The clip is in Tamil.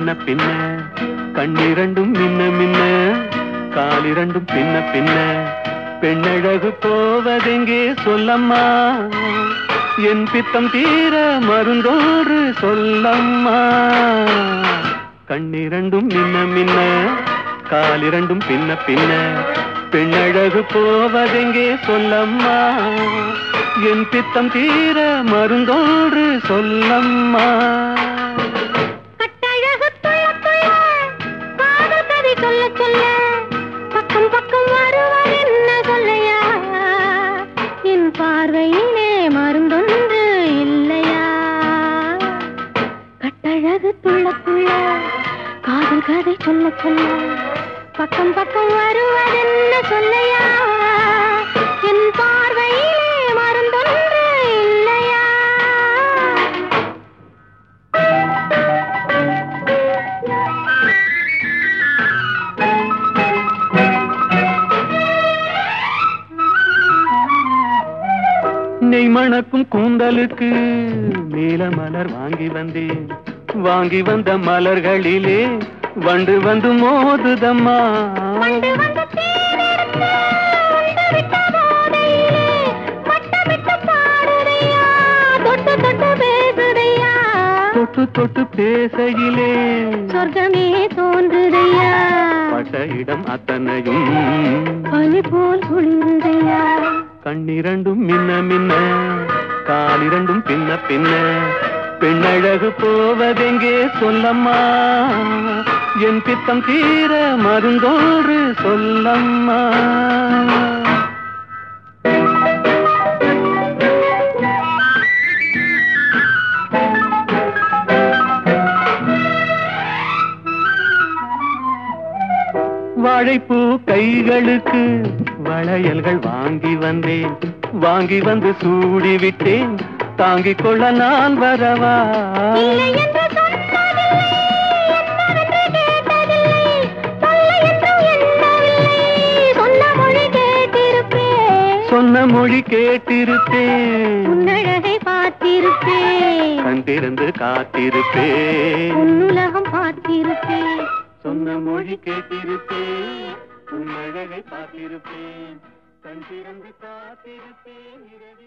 பின்ன பின்ன கண்ணிரண்டும் மின்ன மின்ன காலிரண்டும் பின்ன பின்ன பெண்ணழகு போவதெங்கே சொல்லம்மா என் பித்தம் தீர மருந்தோடு சொல்லம்மா கண்ணிரண்டும் மின்ன மின்ன காலிரண்டும் பின்ன பின்ன பெண்ணழகு போவதெங்கே சொல்லம்மா என் பித்தம் தீர மருந்தோடு சொல்லம்மா கட்டழகு துள்ள துள்ள காதல் கதை சொல்ல சொல்ல பக்கம் பக்கம் வருவார் என்ன சொல்லையா என் பார்வையிலே மருந்தொன்று இல்லையா கட்டழகு துள்ள துள்ள காதல் கதை சொல்ல சொல்ல பக்கம் பக்கம் வருவதென்ன சொல்லையா என் பார்வையிலே மருந்தொன்று இல்லையா நெய் மணக்கும் கூந்தலுக்கு நீல மலர் வாங்கி வந்தேன் வாங்கி வந்த மலர்களிலே வண்டு வந்து மோதுதம்மா வண்டு வந்து தேனெடுத்து உண்டு விட்ட போதையிலே வட்டமிட்டு பாடுதையா, தொட்டு தொட்டு பேசுதையா. தொட்டு தொட்டு பேசையிலே சொர்க்கமே தோன்றுதையா பட்ட இடம் அத்தனையும் பனி போல் குளிருதையா கண்ணிரண்டும் மின்ன மின்ன காலிரண்டும் பின்ன பின்ன பெண்ணழகு போவதெங்கே சொல்லம்மா என் பித்தம் தீர மருந்தோடு சொல்லம்மா வாழைப்பூ கைகளுக்கு வளையல்கள் வாங்கி வந்தேன் வாங்கி வந்து சூடி விட்டேன் தாங்கிக் கொள்ள நான் வரவா இல்லை என்று சொன்னதில்லை, என்னவென்று கேட்டதில்லை, தொல்லை என்றும் எண்ணவில்லை, சொன்ன மொழி கேட்டிருப்பேன் சொன்ன மொழி கேட்டிருப்பேன் உன்னழகை பார்த்திருப்பேன் கண் திறந்து காத்திருப்பேன் உன்னுலகம் பார்த்திருப்பேன் சொன்ன மொழி கேட்டிருப்பேன் உன் அழகை பார்த்திருப்பேன் கண் திறந்து காத்திருப்பேன் இரவில்